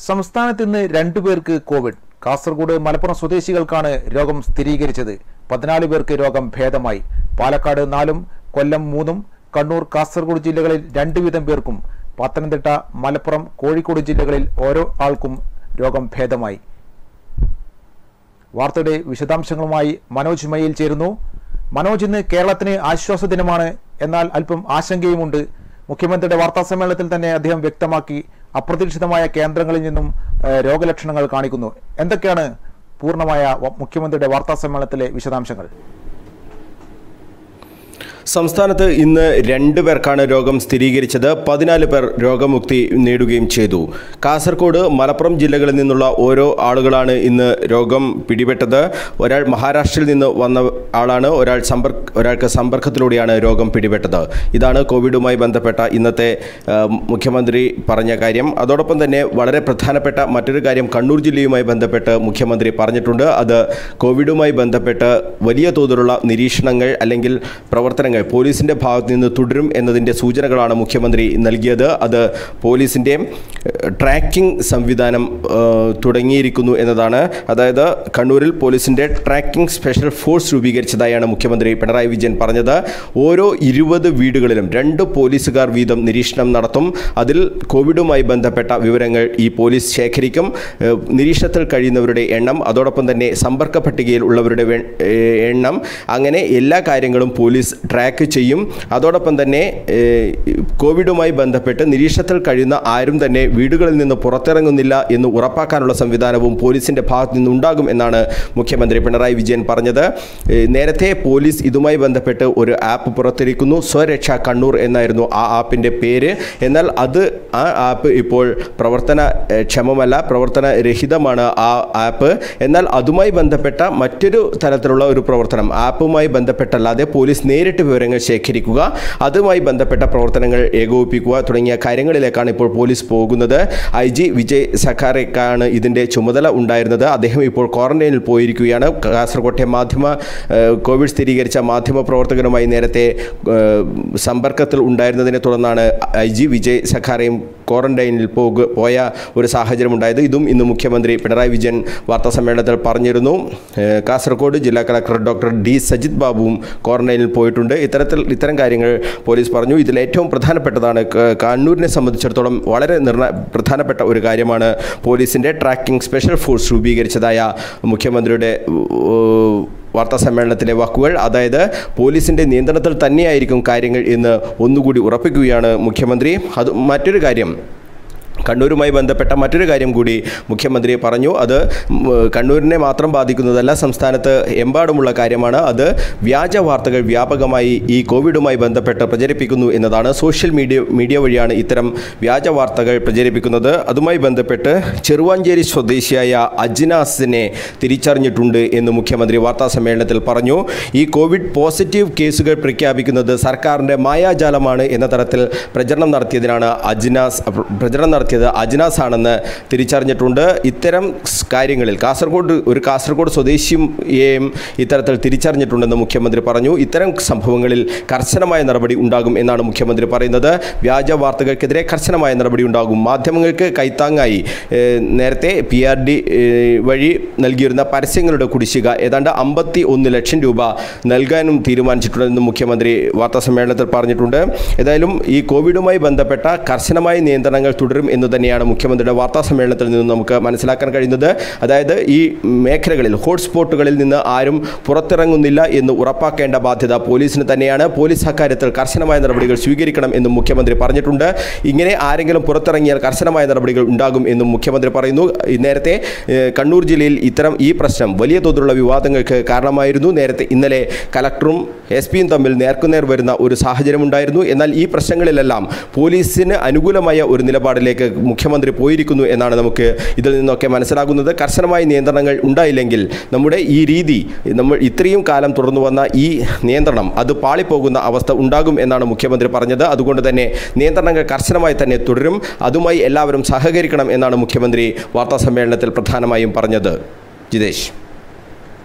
സംസ്ഥാനത്ത് ഇന്ന് രണ്ടുപേർക്ക് കോവിഡ് കാസർഗോഡ് മലപ്പുറം സ്വദേശികൾക്കാണ് രോഗം സ്ഥിരീകരിച്ചത് പതിനാല് പേർക്ക് രോഗം ഭേദമായി പാലക്കാട് നാലും കൊല്ലം മൂന്നും കണ്ണൂർ കാസർഗോഡ് ജില്ലകളിൽ രണ്ടു വീതം പേർക്കും പത്തനംതിട്ട മലപ്പുറം കോഴിക്കോട് ജില്ലകളിൽ ഓരോ ആൾക്കും രോഗം ഭേദമായി വാർത്തയുടെ വിശദാംശങ്ങളുമായി മനോജ് മയിൽ ചേരുന്നു മനോജ് ഇന്ന് കേരളത്തിന് ആശ്വാസ ദിനമാണ് എന്നാൽ അല്പം ആശങ്കയുമുണ്ട് മുഖ്യമന്ത്രിയുടെ വാർത്താ സമ്മേളനത്തിൽ തന്നെ അദ്ദേഹം വ്യക്തമാക്കി അപ്രതീക്ഷിതമായ കേന്ദ്രങ്ങളിൽ നിന്നും ഏഹ്, രോഗലക്ഷണങ്ങൾ കാണിക്കുന്നു എന്തൊക്കെയാണ് പൂർണ്ണമായ വ- മുഖ്യമന്ത്രിയുടെ വാർത്താ സമ്മേളനത്തിലെ വിശദാംശങ്ങൾ സംസ്ഥാനത്ത് ഇന്ന് രണ്ട് പേർക്കാണ് രോഗം സ്ഥിരീകരിച്ചത് പതിനാല് പേർ രോഗമുക്തി നേടുകയും ചെയ്തു കാസർഗോഡ് മലപ്പുറം ജില്ലകളിൽ നിന്നുള്ള ഓരോ ആളുകളാണ് ഇന്ന് രോഗം പിടിപെട്ടത് ഒരാൾ മഹാരാഷ്ട്രയിൽ നിന്ന് വന്ന ആളാണ് ഒരാൾ സമ്പർക്ക ഒരാൾക്ക് സമ്പർക്കത്തിലൂടെയാണ് രോഗം പിടിപെട്ടത് ഇതാണ് കോവിഡുമായി ബന്ധപ്പെട്ട ഇന്നത്തെ ആ, മുഖ്യമന്ത്രി പറഞ്ഞ കാര്യം അതോടൊപ്പം തന്നെ വളരെ പ്രധാനപ്പെട്ട മറ്റൊരു കാര്യം കണ്ണൂർ ജില്ലയുമായി ബന്ധപ്പെട്ട് മുഖ്യമന്ത്രി പറഞ്ഞിട്ടുണ്ട് അത് കോവിഡുമായി ബന്ധപ്പെട്ട് വലിയ തോതിലുള്ള നിരീക്ഷണങ്ങൾ അല്ലെങ്കിൽ പ്രവർത്തനങ്ങൾ പോലീസിൻ്റെ ഭാഗത്ത് നിന്ന് തുടരും എന്നതിൻ്റെ സൂചനകളാണ് മുഖ്യമന്ത്രി നൽകിയത് അത് പോലീസിൻ്റെ ഏഹ്, ട്രാക്കിംഗ് സംവിധാനം ഏഹ്, തുടങ്ങിയിരിക്കുന്നു എന്നതാണ് അതായത് കണ്ണൂരിൽ പോലീസിൻ്റെ ട്രാക്കിംഗ് സ്പെഷ്യൽ ഫോഴ്സ് രൂപീകരിച്ചതായാണ് മുഖ്യമന്ത്രി പിണറായി വിജയൻ പറഞ്ഞത് ഓരോ ഇരുപത് വീടുകളിലും രണ്ട് പോലീസുകാർ വീതം നിരീക്ഷണം നടത്തും അതിൽ കോവിഡുമായി ബന്ധപ്പെട്ട വിവരങ്ങൾ ഈ പോലീസ് ശേഖരിക്കും ഏഹ്, നിരീക്ഷണത്തിൽ കഴിയുന്നവരുടെ എണ്ണം അതോടൊപ്പം തന്നെ സമ്പർക്ക പട്ടികയിൽ ഉള്ളവരുടെ വെ- ഏഹ്, എണ്ണം അങ്ങനെ എല്ലാ കാര്യങ്ങളും പോലീസ് ട്രാക്ക് ചെയ്യും അതോടൊപ്പം തന്നെ ഏഹ്, കോവിഡുമായി ബന്ധപ്പെട്ട് നിരീക്ഷണത്തിൽ കഴിയുന്ന ആരും തന്നെ വീടുകളിൽ നിന്ന് പുറത്തിറങ്ങുന്നില്ല എന്ന് ഉറപ്പാക്കാനുള്ള സംവിധാനവും പോലീസിൻ്റെ ഭാഗത്തു നിന്നുണ്ടാകും എന്നാണ് മുഖ്യമന്ത്രി പിണറായി വിജയൻ പറഞ്ഞത് ഏഹ്, നേരത്തെ പോലീസ് ഇതുമായി ബന്ധപ്പെട്ട് ഒരു ആപ്പ് പുറത്തിരിക്കുന്നു സ്വരക്ഷ കണ്ണൂർ എന്നായിരുന്നു ആ ആപ്പിൻ്റെ പേര് എന്നാൽ അത് ആ ആപ്പ് ഇപ്പോൾ പ്രവർത്തന ഏഹ്, ക്ഷമമല്ല പ്രവർത്തന രഹിതമാണ് ആ ആപ്പ് എന്നാൽ അതുമായി ബന്ധപ്പെട്ട മറ്റൊരു തരത്തിലുള്ള ഒരു പ്രവർത്തനം ആപ്പുമായി ബന്ധപ്പെട്ടല്ലാതെ പോലീസ് നേരിട്ട് വിവരങ്ങൾ ശേഖരിക്കുക അതുമായി ബന്ധപ്പെട്ട പ്രവർത്തനങ്ങൾ ഏകോപിപ്പിക്കുക തുടങ്ങിയ കാര്യങ്ങളിലേക്കാണ് ഇപ്പോൾ പോലീസ് പോകുന്നത് ഐ ജി വിജയ് സഖാറയ്ക്കാണ് ഇതിൻ്റെ ചുമതല ഉണ്ടായിരുന്നത് അദ്ദേഹം ഇപ്പോൾ ക്വാറന്റൈനിൽ പോയിരിക്കുകയാണ് കാസർകോട്ടെ മാധ്യമ ഏഹ്, കോവിഡ് സ്ഥിരീകരിച്ച മാധ്യമ പ്രവർത്തകരുമായി നേരത്തെ ഏഹ്, സമ്പർക്കത്തിൽ ഉണ്ടായിരുന്നതിനെ തുടർന്നാണ് ഐ ജി വിജയ് സഖാറയും ക്വാറന്റൈനിൽ പോകു പോയ ഒരു സാഹചര്യം ഉണ്ടായത് ഇതും ഇന്ന് മുഖ്യമന്ത്രി പിണറായി വിജയൻ വാർത്താ സമ്മേളനത്തിൽ പറഞ്ഞിരുന്നു ഏഹ്, കാസർഗോഡ് ജില്ലാ കളക്ടർ ഡോക്ടർ ഡി സജിത് ബാബുവും ക്വാറന്റൈനിൽ പോയിട്ടുണ്ട് ഇത്തരത്തിൽ ഇത്തരം കാര്യങ്ങൾ പോലീസ് പറഞ്ഞു ഇതിൽ ഏറ്റവും പ്രധാനപ്പെട്ടതാണ് ക- കണ്ണൂരിനെ സംബന്ധിച്ചിടത്തോളം വളരെ നിർണ പ്രധാനപ്പെട്ട ഒരു കാര്യമാണ് പോലീസിൻ്റെ ട്രാക്കിംഗ് സ്പെഷ്യൽ ഫോഴ്സ് രൂപീകരിച്ചതായ മുഖ്യമന്ത്രിയുടെ ഏഹ്, വാർത്താ സമ്മേളനത്തിലെ വാക്കുകൾ അതായത് പോലീസിൻ്റെ നിയന്ത്രണത്തിൽ തന്നെയായിരിക്കും കാര്യങ്ങൾ എന്ന് ഒന്നുകൂടി ഉറപ്പിക്കുകയാണ് മുഖ്യമന്ത്രി അത് മറ്റൊരു കാര്യം കണ്ണൂരുമായി ബന്ധപ്പെട്ട മറ്റൊരു കാര്യം കൂടി മുഖ്യമന്ത്രി പറഞ്ഞു അത് ഉം, കണ്ണൂരിനെ മാത്രം ബാധിക്കുന്നതല്ല സംസ്ഥാനത്ത് എമ്പാടുമുള്ള കാര്യമാണ് അത് വ്യാജ വാർത്തകൾ വ്യാപകമായി ഈ കോവിഡുമായി ബന്ധപ്പെട്ട് പ്രചരിപ്പിക്കുന്നു എന്നതാണ് സോഷ്യൽ മീഡിയ മീഡിയ വഴിയാണ് ഇത്തരം വ്യാജ വാർത്തകൾ പ്രചരിപ്പിക്കുന്നത് അതുമായി ബന്ധപ്പെട്ട് ചെറുവാഞ്ചേരി സ്വദേശിയായ അജ്നാസിനെ തിരിച്ചറിഞ്ഞിട്ടുണ്ട് എന്ന് മുഖ്യമന്ത്രി വാർത്താ സമ്മേളനത്തിൽ പറഞ്ഞു ഈ കോവിഡ് പോസിറ്റീവ് കേസുകൾ പ്രഖ്യാപിക്കുന്നത് സർക്കാരിൻ്റെ മായാജാലമാണ് എന്ന തരത്തിൽ പ്രചരണം നടത്തിയതിനാണ് അജ്നാസ് പ്രചരണം നടത്തിയത് അജ്നാസ് ആണെന്ന് തിരിച്ചറിഞ്ഞിട്ടുണ്ട് ഇത്തരം സ് കാര്യങ്ങളിൽ കാസർഗോഡ് ഒരു കാസർഗോഡ് സ്വദേശിയെയും ഇത്തരത്തിൽ തിരിച്ചറിഞ്ഞിട്ടുണ്ടെന്ന് മുഖ്യമന്ത്രി പറഞ്ഞു ഇത്തരം സംഭവങ്ങളിൽ കർശനമായ നടപടി ഉണ്ടാകും എന്നാണ് മുഖ്യമന്ത്രി പറയുന്നത് വ്യാജ വാർത്തകൾക്കെതിരെ കർശനമായ നടപടി ഉണ്ടാകും മാധ്യമങ്ങൾക്ക് കൈത്താങ്ങായി ഏഹ്, നേരത്തെ പി ആർ ഡി വഴി നൽകിയിരുന്ന പരസ്യങ്ങളുടെ കുടിശ്ശിക ഏതാണ്ട് അമ്പത്തി ഒന്ന് ലക്ഷം രൂപ നൽകാനും തീരുമാനിച്ചിട്ടുണ്ടെന്ന് മുഖ്യമന്ത്രി വാർത്താ സമ്മേളനത്തിൽ പറഞ്ഞിട്ടുണ്ട് ഏതായാലും ഈ കോവിഡുമായി ബന്ധപ്പെട്ട കർശനമായ നിയന്ത്രണങ്ങൾ തുടരും എന്ന് തന്നെയാണ് മുഖ്യമന്ത്രിയുടെ വാർത്താ സമ്മേളനത്തിൽ നിന്ന് നമുക്ക് മനസ്സിലാക്കാൻ കഴിയുന്നത് അതായത് ഈ മേഖലകളിൽ ഹോട്ട്സ്പോട്ടുകളിൽ നിന്ന് ആരും പുറത്തിറങ്ങുന്നില്ല എന്ന് ഉറപ്പാക്കേണ്ട ബാധ്യത പോലീസിന് തന്നെയാണ് പോലീസ് അക്കാര്യത്തിൽ കർശനമായ നടപടികൾ സ്വീകരിക്കണം എന്നും മുഖ്യമന്ത്രി പറഞ്ഞിട്ടുണ്ട് ഇങ്ങനെ ആരെങ്കിലും പുറത്തിറങ്ങിയാൽ കർശനമായ നടപടികൾ ഉണ്ടാകും എന്നും മുഖ്യമന്ത്രി പറയുന്നു ഈ നേരത്തെ ഏഹ്, കണ്ണൂർ ജില്ലയിൽ ഇത്തരം ഈ പ്രശ്നം വലിയ തോതിലുള്ള വിവാദങ്ങൾക്ക് കാരണമായിരുന്നു നേരത്തെ ഇന്നലെ കലക്ടറും എസ് പിയും തമ്മിൽ നേർക്കുനേർ വരുന്ന ഒരു സാഹചര്യമുണ്ടായിരുന്നു എന്നാൽ ഈ പ്രശ്നങ്ങളിലെല്ലാം പോലീസിന് അനുകൂലമായ ഒരു നിലപാടിലേക്ക് മുഖ്യമന്ത്രി പോയിരിക്കുന്നു എന്നാണ് നമുക്ക് ഇതിൽ നിന്നൊക്കെ മനസ്സിലാകുന്നത് കർശനമായ നിയന്ത്രണങ്ങൾ ഉണ്ടായില്ലെങ്കിൽ നമ്മുടെ ഈ രീതി നമ്മൾ ഇത്രയും കാലം തുടർന്നു വന്ന ഈ നിയന്ത്രണം അത് പാളിപ്പോകുന്ന അവസ്ഥ ഉണ്ടാകും എന്നാണ് മുഖ്യമന്ത്രി പറഞ്ഞത് അതുകൊണ്ട് തന്നെ നിയന്ത്രണങ്ങൾ കർശനമായി തന്നെ തുടരും അതുമായി എല്ലാവരും സഹകരിക്കണം എന്നാണ് മുഖ്യമന്ത്രി വാർത്താ സമ്മേളനത്തിൽ പ്രധാനമായും പറഞ്ഞത് ജിതേഷ്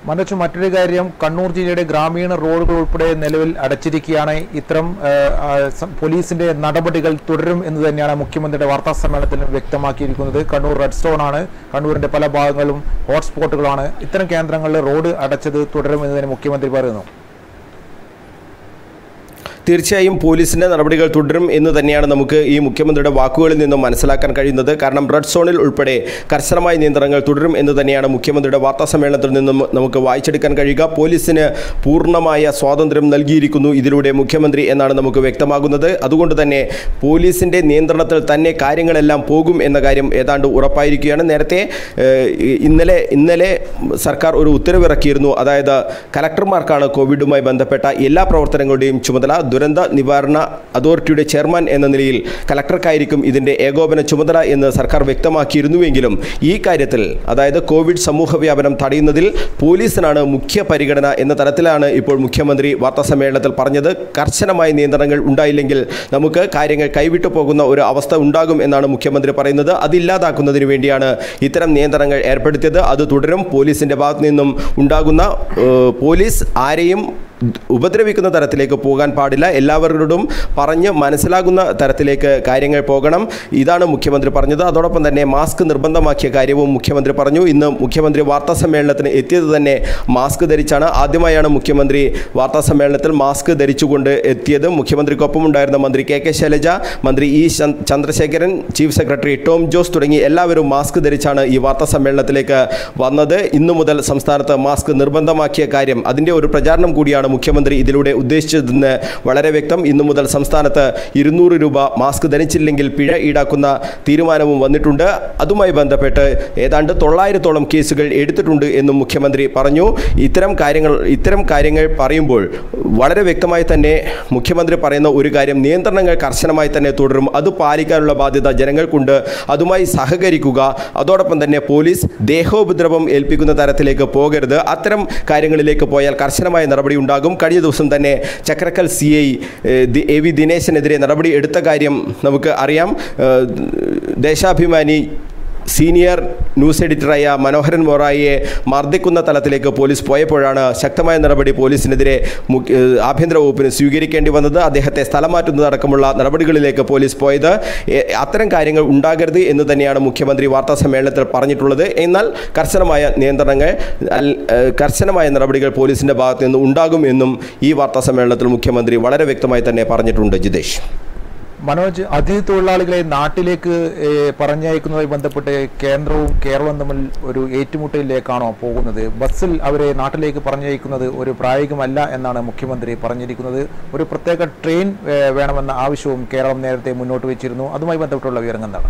മനോജ് മറ്റൊരു കാര്യം കണ്ണൂർ ജില്ലയുടെ ഗ്രാമീണ റോഡുകൾ ഉൾപ്പെടെ നിലവിൽ അടച്ചിരിക്കുകയാണ് ഇത്തരം ആ, ആ, സം- പോലീസിന്റെ നടപടികൾ തുടരും എന്ന് തന്നെയാണ് മുഖ്യമന്ത്രിയുടെ വാർത്താ സമ്മേളനത്തിൽ വ്യക്തമാക്കിയിരിക്കുന്നത് കണ്ണൂർ റെഡ് സ്റ്റോൺ ആണ് കണ്ണൂരിന്റെ പല ഭാഗങ്ങളും ഹോട്ട്സ്പോട്ടുകളാണ് ഇത്തരം കേന്ദ്രങ്ങളിൽ റോഡ് അടച്ചത് തുടരും എന്ന് തന്നെ മുഖ്യമന്ത്രി പറയുന്നു തീർച്ചയായും പോലീസിന്റെ നടപടികൾ തുടരും എന്ന് തന്നെയാണ് നമുക്ക് ഈ മുഖ്യമന്ത്രിയുടെ വാക്കുകളിൽ നിന്നും മനസ്സിലാക്കാൻ കഴിയുന്നത് കാരണം റെഡ് സോണിൽ ഉൾപ്പെടെ കർശനമായ നിയന്ത്രണങ്ങൾ തുടരും എന്ന് തന്നെയാണ് മുഖ്യമന്ത്രിയുടെ വാർത്താ സമ്മേളനത്തിൽ നിന്നും നമുക്ക് വായിച്ചെടുക്കാൻ കഴിയുക പോലീസിന് പൂർണ്ണമായ സ്വാതന്ത്ര്യം നൽകിയിരിക്കുന്നു ഇതിലൂടെ മുഖ്യമന്ത്രി എന്നാണ് നമുക്ക് വ്യക്തമാകുന്നത് അതുകൊണ്ട് തന്നെ പോലീസിന്റെ നിയന്ത്രണത്തിൽ തന്നെ കാര്യങ്ങളെല്ലാം പോകും എന്ന കാര്യം ഏതാണ്ട് ഉറപ്പായിരിക്കുകയാണ് നേരത്തെ ഏഹ്, ഇന്നലെ ഇന്നലെ സർക്കാർ ഒരു ഉത്തരവിറക്കിയിരുന്നു അതായത് കലക്ടർമാർക്കാണ് കോവിഡുമായി ബന്ധപ്പെട്ട എല്ലാ പ്രവർത്തനങ്ങളുടെയും ചുമതല ദുരന്ത നിവാരണ അതോറിറ്റിയുടെ ചെയർമാൻ എന്ന നിലയിൽ കലക്ടർക്കായിരിക്കും ഇതിൻ്റെ ഏകോപന ചുമതല എന്ന് സർക്കാർ വ്യക്തമാക്കിയിരുന്നുവെങ്കിലും ഈ കാര്യത്തിൽ അതായത് കോവിഡ് സമൂഹ വ്യാപനം തടയുന്നതിൽ പോലീസിനാണ് മുഖ്യ പരിഗണന എന്ന തരത്തിലാണ് ഇപ്പോൾ മുഖ്യമന്ത്രി വാർത്താസമ്മേളനത്തിൽ പറഞ്ഞത് കർശനമായ നിയന്ത്രണങ്ങൾ ഉണ്ടായില്ലെങ്കിൽ നമുക്ക് കാര്യങ്ങൾ കൈവിട്ടു പോകുന്ന ഒരു അവസ്ഥ ഉണ്ടാകും എന്നാണ് മുഖ്യമന്ത്രി പറയുന്നത് അതില്ലാതാക്കുന്നതിന് വേണ്ടിയാണ് ഇത്തരം നിയന്ത്രണങ്ങൾ ഏർപ്പെടുത്തിയത് അത് തുടരും പോലീസിൻ്റെ ഭാഗത്തു നിന്നും ഉണ്ടാകുന്ന ഏഹ്, പോലീസ് ആരെയും ഉപദ്രവിക്കുന്ന തരത്തിലേക്ക് പോകാൻ പാടില്ല എല്ലാവരോടും പറഞ്ഞ് മനസ്സിലാകുന്ന തരത്തിലേക്ക് കാര്യങ്ങൾ പോകണം ഇതാണ് മുഖ്യമന്ത്രി പറഞ്ഞത് അതോടൊപ്പം തന്നെ മാസ്ക് നിർബന്ധമാക്കിയ കാര്യവും മുഖ്യമന്ത്രി പറഞ്ഞു ഇന്ന് മുഖ്യമന്ത്രി വാർത്താ സമ്മേളനത്തിന് എത്തിയത് തന്നെ മാസ്ക് ധരിച്ചാണ് ആദ്യമായാണ് മുഖ്യമന്ത്രി വാർത്താ സമ്മേളനത്തിൽ മാസ്ക് ധരിച്ചുകൊണ്ട് എത്തിയത് മുഖ്യമന്ത്രിക്കൊപ്പം ഉണ്ടായിരുന്ന മന്ത്രി കെ കെ ശൈലജ മന്ത്രി ഇ ചന്ദ്- ചന്ദ്രശേഖരൻ ചീഫ് സെക്രട്ടറി ടോം ജോസ് തുടങ്ങി എല്ലാവരും മാസ്ക് ധരിച്ചാണ് ഈ വാർത്താ സമ്മേളനത്തിലേക്ക് വന്നത് ഇന്നു മുതൽ സംസ്ഥാനത്ത് മാസ്ക് നിർബന്ധമാക്കിയ കാര്യം അതിൻ്റെ ഒരു പ്രചാരണം കൂടിയാണ് മുഖ്യമന്ത്രി ഇതിലൂടെ ഉദ്ദേശിച്ചതെന്ന് വളരെ വ്യക്തം ഇന്നു മുതൽ സംസ്ഥാനത്ത് ഇരുന്നൂറ് രൂപ മാസ്ക് ധരിച്ചില്ലെങ്കിൽ പിഴ ഈടാക്കുന്ന തീരുമാനവും വന്നിട്ടുണ്ട് അതുമായി ബന്ധപ്പെട്ട് ഏതാണ്ട് തൊള്ളായിരത്തോളം കേസുകൾ എടുത്തിട്ടുണ്ട് എന്നും മുഖ്യമന്ത്രി പറഞ്ഞു ഇത്തരം കാര്യങ്ങൾ ഇത്തരം കാര്യങ്ങൾ പറയുമ്പോൾ വളരെ വ്യക്തമായി തന്നെ മുഖ്യമന്ത്രി പറയുന്ന ഒരു കാര്യം നിയന്ത്രണങ്ങൾ കർശനമായി തന്നെ തുടരും അത് പാലിക്കാനുള്ള ബാധ്യത ജനങ്ങൾക്കുണ്ട് അതുമായി സഹകരിക്കുക അതോടൊപ്പം തന്നെ പോലീസ് ദേഹോപദ്രവം ഏൽപ്പിക്കുന്ന തരത്തിലേക്ക് പോകരുത് അത്തരം കാര്യങ്ങളിലേക്ക് പോയാൽ കർശനമായ നടപടി ഉണ്ടാകും കഴിഞ്ഞ ദിവസം തന്നെ Chakrakkal C I A V ദിനേശനെതിരെ നടപടി എടുത്ത കാര്യം നമുക്ക് അറിയാം ഏഹ്, ദേശാഭിമാനി സീനിയർ ന്യൂസ് എഡിറ്ററായ മനോഹരൻ മൊറായിയെ മർദ്ദിക്കുന്ന തലത്തിലേക്ക് പോലീസ് പോയപ്പോഴാണ് ശക്തമായ നടപടി പോലീസിനെതിരെ മു- ഏഹ് ആഭ്യന്തര വകുപ്പിന് സ്വീകരിക്കേണ്ടി വന്നത് അദ്ദേഹത്തെ സ്ഥലം മാറ്റുന്നതടക്കമുള്ള നടപടികളിലേക്ക് പോലീസ് പോയത് എ- അത്തരം കാര്യങ്ങൾ ഉണ്ടാകരുത് എന്ന് തന്നെയാണ് മുഖ്യമന്ത്രി വാർത്താ സമ്മേളനത്തിൽ പറഞ്ഞിട്ടുള്ളത് എന്നാൽ കർശനമായ നിയന്ത്രണങ്ങൾ അൽ- ഏഹ് കർശനമായ നടപടികൾ പോലീസിൻ്റെ ഭാഗത്ത് നിന്ന് ഉണ്ടാകും എന്നും ഈ വാർത്താ സമ്മേളനത്തിൽ മുഖ്യമന്ത്രി വളരെ വ്യക്തമായി തന്നെ പറഞ്ഞിട്ടുണ്ട് ജിതേഷ് മനോജ് അതിഥി തൊഴിലാളികളെ നാട്ടിലേക്ക് ഏ, പറഞ്ഞയക്കുന്നതുമായി ബന്ധപ്പെട്ട് കേന്ദ്രവും കേരളവും തമ്മിൽ ഒരു ഏറ്റുമുട്ടലിലേക്കാണോ പോകുന്നത് ബസ്സിൽ അവരെ നാട്ടിലേക്ക് പറഞ്ഞയക്കുന്നത് ഒരു പ്രായോഗികമല്ല എന്നാണ് മുഖ്യമന്ത്രി പറഞ്ഞിരിക്കുന്നത് ഒരു പ്രത്യേക ട്രെയിൻ ഏ, വേണമെന്ന ആവശ്യവും കേരളം നേരത്തെ മുന്നോട്ട് വെച്ചിരുന്നു അതുമായി ബന്ധപ്പെട്ടുള്ള വിവരങ്ങൾ എന്താണ്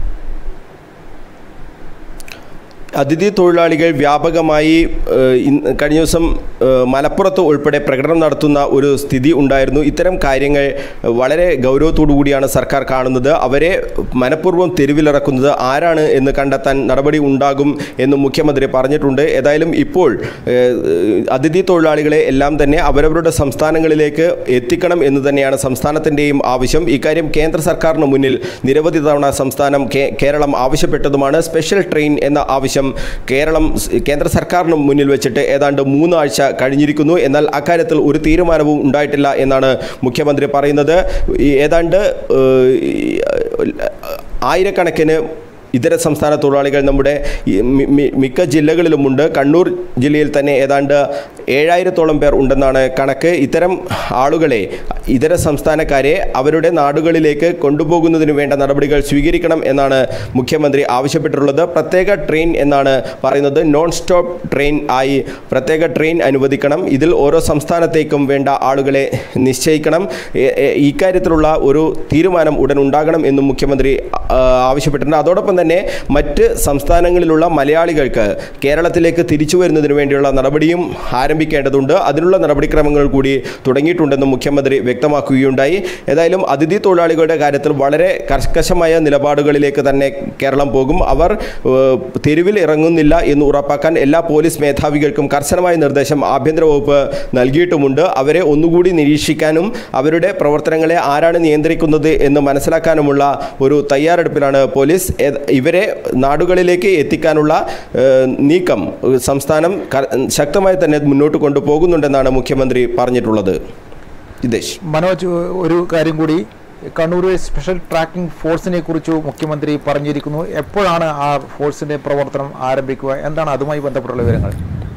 അതിഥി തൊഴിലാളികൾ വ്യാപകമായി ഏഹ്, ഇന്ന് കഴിഞ്ഞ ദിവസം ഏഹ്, മലപ്പുറത്ത് ഉൾപ്പെടെ പ്രകടനം നടത്തുന്ന ഒരു സ്ഥിതി ഉണ്ടായിരുന്നു ഇത്തരം കാര്യങ്ങൾ വളരെ ഗൗരവത്തോടു കൂടിയാണ് സർക്കാർ കാണുന്നത് അവരെ മനഃപൂർവ്വം തെരുവിലിറക്കുന്നത് ആരാണ് എന്ന് കണ്ടെത്താൻ നടപടി ഉണ്ടാകും എന്ന് മുഖ്യമന്ത്രി പറഞ്ഞിട്ടുണ്ട് ഏതായാലും ഇപ്പോൾ ഏഹ്, അതിഥി തൊഴിലാളികളെ എല്ലാം തന്നെ അവരവരുടെ സംസ്ഥാനങ്ങളിലേക്ക് എത്തിക്കണം എന്ന് തന്നെയാണ് സംസ്ഥാനത്തിൻ്റെയും ആവശ്യം ഇക്കാര്യം കേന്ദ്ര സർക്കാരിന് മുന്നിൽ നിരവധി തവണ സംസ്ഥാനം കേ- കേരളം ആവശ്യപ്പെട്ടതുമാണ് സ്പെഷ്യൽ ട്രെയിൻ എന്ന ആവശ്യം കേരളം സ് കേന്ദ്ര സർക്കാരിന് മുന്നിൽ വെച്ചിട്ട് ഏതാണ്ട് മൂന്നാഴ്ച കഴിഞ്ഞിരിക്കുന്നു എന്നാൽ അക്കാര്യത്തിൽ ഒരു തീരുമാനവും ഉണ്ടായിട്ടില്ല എന്നാണ് മുഖ്യമന്ത്രി പറയുന്നത് ഈ ഏതാണ്ട് ഏഹ്, ഈ, ആയിരക്കണക്കിന് ഇതര സംസ്ഥാന തൊഴിലാളികൾ നമ്മുടെ ഈ മി- മി- മിക്ക ജില്ലകളിലുമുണ്ട് കണ്ണൂർ ജില്ലയിൽ തന്നെ ഏതാണ്ട് ഏഴായിരത്തോളം പേർ ഉണ്ടെന്നാണ് കണക്ക് ഇത്തരം ആളുകളെ ഇതര സംസ്ഥാനക്കാരെ അവരുടെ നാടുകളിലേക്ക് കൊണ്ടുപോകുന്നതിന് വേണ്ട നടപടികൾ സ്വീകരിക്കണം എന്നാണ് മുഖ്യമന്ത്രി ആവശ്യപ്പെട്ടിട്ടുള്ളത് പ്രത്യേക ട്രെയിൻ എന്നാണ് പറയുന്നത് നോൺ സ്റ്റോപ്പ് ട്രെയിൻ ആയി പ്രത്യേക ട്രെയിൻ അനുവദിക്കണം ഇതിൽ ഓരോ സംസ്ഥാനത്തേക്കും വേണ്ട ആളുകളെ നിശ്ചയിക്കണം എ- എ- ഇക്കാര്യത്തിലുള്ള ഒരു തീരുമാനം ഉടൻ ഉണ്ടാകണം എന്നും മുഖ്യമന്ത്രി ആ, ആവശ്യപ്പെട്ടിട്ടുണ്ട് അതോടൊപ്പം തന്നെ മറ്റ് സംസ്ഥാനങ്ങളിലുള്ള മലയാളികൾക്ക് കേരളത്തിലേക്ക് തിരിച്ചു വരുന്നതിന് വേണ്ടിയുള്ള നടപടിയും ആരംഭിച്ചു ആരംഭിക്കേണ്ടതുണ്ട് അതിനുള്ള നടപടിക്രമങ്ങൾ കൂടി തുടങ്ങിയിട്ടുണ്ടെന്നും മുഖ്യമന്ത്രി വ്യക്തമാക്കുകയുണ്ടായി ഏതായാലും അതിഥി തൊഴിലാളികളുടെ കാര്യത്തിൽ വളരെ കർക്കശമായ നിലപാടുകളിലേക്ക് തന്നെ കേരളം പോകും അവർ ഏഹ്, തെരുവിൽ ഇറങ്ങുന്നില്ല എന്ന് ഉറപ്പാക്കാൻ എല്ലാ പോലീസ് മേധാവികൾക്കും കർശനമായ നിർദ്ദേശം ആഭ്യന്തര വകുപ്പ് നൽകിയിട്ടുമുണ്ട് അവരെ ഒന്നുകൂടി നിരീക്ഷിക്കാനും അവരുടെ പ്രവർത്തനങ്ങളെ ആരാണ് നിയന്ത്രിക്കുന്നത് എന്ന് മനസ്സിലാക്കാനുമുള്ള ഒരു തയ്യാറെടുപ്പിലാണ് പോലീസ് ഏത് ഇവരെ നാടുകളിലേക്ക് എത്തിക്കാനുള്ള ഏഹ്, നീക്കം ഏഹ്, സംസ്ഥാനം ക- ശക്തമായി തന്നെ മുന്നോട്ട് കൊണ്ടുപോകുന്നുണ്ടെന്നാണ് മുഖ്യമന്ത്രി പറഞ്ഞിട്ടുള്ളത് ജിതേഷ് മനോജ് ഒരു കാര്യം കൂടി കണ്ണൂർ സ്പെഷ്യൽ ട്രാക്കിംഗ് ഫോഴ്സിനെ കുറിച്ച് മുഖ്യമന്ത്രി പറഞ്ഞിരിക്കുന്നു എപ്പോഴാണ് ആ ഫോഴ്സിന്റെ പ്രവർത്തനം ആരംഭിക്കുക എന്താണ് അതുമായി ബന്ധപ്പെട്ടുള്ള വിവരങ്ങൾ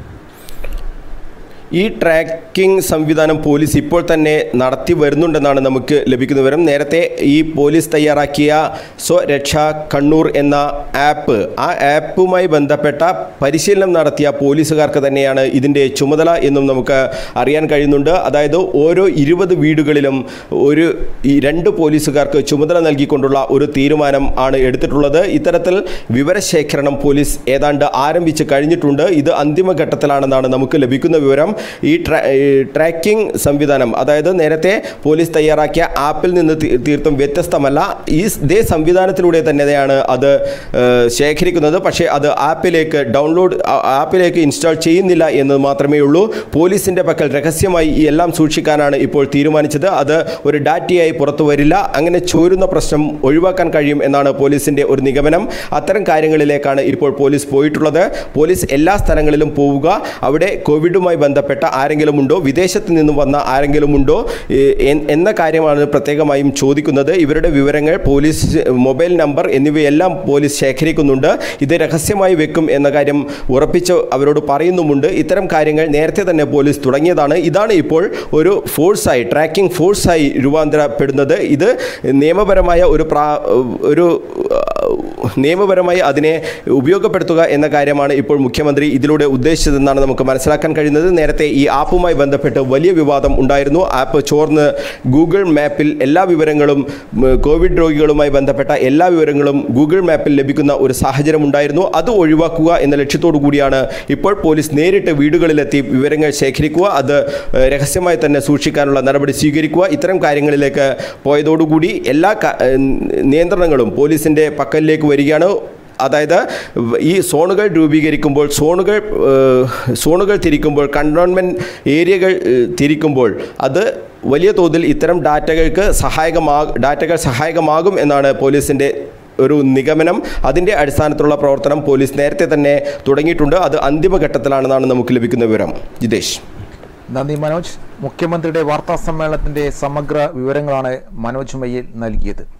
ഈ ട്രാക്കിംഗ് സംവിധാനം പോലീസ് ഇപ്പോൾ തന്നെ നടത്തി വരുന്നുണ്ടെന്നാണ് നമുക്ക് ലഭിക്കുന്ന വിവരം നേരത്തെ ഈ പോലീസ് തയ്യാറാക്കിയ സ്വരക്ഷാ കണ്ണൂർ എന്ന ആപ്പ് ആ ആപ്പുമായി ബന്ധപ്പെട്ട പരിശീലനം നടത്തിയ പോലീസുകാർക്ക് തന്നെയാണ് ഇതിൻ്റെ ചുമതല എന്നും നമുക്ക് അറിയാൻ കഴിയുന്നുണ്ട് അതായത് ഓരോ ഇരുപത് വീടുകളിലും ഒരു ഈ രണ്ട് പോലീസുകാർക്ക് ചുമതല നൽകിക്കൊണ്ടുള്ള ഒരു തീരുമാനം ആണ് എടുത്തിട്ടുള്ളത് ഇത്തരത്തിൽ വിവരശേഖരണം പോലീസ് ഏതാണ്ട് ആരംഭിച്ച് കഴിഞ്ഞിട്ടുണ്ട് ഇത് അന്തിമഘട്ടത്തിലാണെന്നാണ് നമുക്ക് ലഭിക്കുന്ന വിവരം ഈ ട്രാ ഈ ട്രാക്കിംഗ് സംവിധാനം അതായത് നേരത്തെ പോലീസ് തയ്യാറാക്കിയ ആപ്പിൽ നിന്ന് തീ- തീർത്തും വ്യത്യസ്തമല്ല ഈ സ് ഇതേ സംവിധാനത്തിലൂടെ തന്നെയാണ് അത് ഏഹ്, ശേഖരിക്കുന്നത് പക്ഷേ അത് ആപ്പിലേക്ക് ഡൗൺലോഡ് ആ- ആപ്പിലേക്ക് ഇൻസ്റ്റാൾ ചെയ്യുന്നില്ല എന്ന് മാത്രമേ ഉള്ളൂ പോലീസിൻ്റെ പക്കൽ രഹസ്യമായി ഈ എല്ലാം സൂക്ഷിക്കാനാണ് ഇപ്പോൾ തീരുമാനിച്ചത് അത് ഒരു ഡാറ്റയായി പുറത്തു വരില്ല അങ്ങനെ ചോരുന്ന പ്രശ്നം ഒഴിവാക്കാൻ കഴിയും എന്നാണ് പോലീസിൻ്റെ ഒരു നിഗമനം അത്തരം കാര്യങ്ങളിലേക്കാണ് ഇപ്പോൾ പോലീസ് പോയിട്ടുള്ളത് പോലീസ് എല്ലാ സ്ഥലങ്ങളിലും പോവുക അവിടെ കോവിഡുമായി ബന്ധപ്പെട്ട ആരെങ്കിലും ഉണ്ടോ വിദേശത്ത് നിന്നും വന്ന ആരെങ്കിലും ഉണ്ടോ ഏ, എൻ- എന്ന കാര്യമാണ് പ്രത്യേകമായും ചോദിക്കുന്നത് ഇവരുടെ വിവരങ്ങൾ പോലീസ് മൊബൈൽ നമ്പർ എന്നിവയെല്ലാം പോലീസ് ശേഖരിക്കുന്നുണ്ട് ഇത് രഹസ്യമായി വെക്കും എന്ന കാര്യം ഉറപ്പിച്ച് അവരോട് പറയുന്നുമുണ്ട് ഇത്തരം കാര്യങ്ങൾ നേരത്തെ തന്നെ പോലീസ് തുടങ്ങിയതാണ് ഇതാണ് ഇപ്പോൾ ഒരു ഫോഴ്സായി ട്രാക്കിംഗ് ഫോഴ്സായി രൂപാന്തരപ്പെടുന്നത് ഇത് നിയമപരമായ ഒരു പ്രാ ഒരു അഹ്, നിയമപരമായി അതിനെ ഉപയോഗപ്പെടുത്തുക എന്ന കാര്യമാണ് ഇപ്പോൾ മുഖ്യമന്ത്രി ഇതിലൂടെ ഉദ്ദേശിച്ചതെന്നാണ് നമുക്ക് മനസ്സിലാക്കാൻ കഴിയുന്നത് നേരത്തെ ഈ ആപ്പുമായി ബന്ധപ്പെട്ട് വലിയ വിവാദം ഉണ്ടായിരുന്നു ആപ്പ് ചോർന്ന് ഗൂഗിൾ മാപ്പിൽ എല്ലാ വിവരങ്ങളും ഉം, കോവിഡ് രോഗികളുമായി ബന്ധപ്പെട്ട എല്ലാ വിവരങ്ങളും ഗൂഗിൾ മാപ്പിൽ ലഭിക്കുന്ന ഒരു സാഹചര്യം ഉണ്ടായിരുന്നു അത് ഒഴിവാക്കുക എന്ന ലക്ഷ്യത്തോടു കൂടിയാണ് ഇപ്പോൾ പോലീസ് നേരിട്ട് വീടുകളിലെത്തി വിവരങ്ങൾ ശേഖരിക്കുക അത് ഏഹ്, രഹസ്യമായി തന്നെ സൂക്ഷിക്കാനുള്ള നടപടി സ്വീകരിക്കുക ഇത്തരം കാര്യങ്ങളിലേക്ക് പോയതോടുകൂടി എല്ലാ ക- ഏഹ്, നിയന്ത്രണങ്ങളും പോലീസിൻ്റെ പക്കലിലേക്ക് വരികയാണ് അതായത് ഈ സോണുകൾ രൂപീകരിക്കുമ്പോൾ സോണുകൾ ഏഹ്, സോണുകൾ തിരിക്കുമ്പോൾ കണ്ടോൺമെൻറ്റ് ഏരിയകൾ ഏഹ്, തിരിക്കുമ്പോൾ അത് വലിയ തോതിൽ ഇത്തരം ഡാറ്റകൾക്ക് സഹായകമാ ഡാറ്റകൾ സഹായകമാകും എന്നാണ് പോലീസിൻ്റെ ഒരു നിഗമനം അതിൻ്റെ അടിസ്ഥാനത്തിലുള്ള പ്രവർത്തനം പോലീസ് നേരത്തെ തന്നെ തുടങ്ങിയിട്ടുണ്ട് അത് അന്തിമഘട്ടത്തിലാണെന്നാണ് നമുക്ക് ലഭിക്കുന്ന വിവരം ജിതേഷ് നന്ദി മനോജ് മുഖ്യമന്ത്രിയുടെ വാർത്താ സമ്മേളനത്തിന്റെ സമഗ്ര വിവരങ്ങളാണ് മനോജ് മയ്യിൽ നൽകിയത്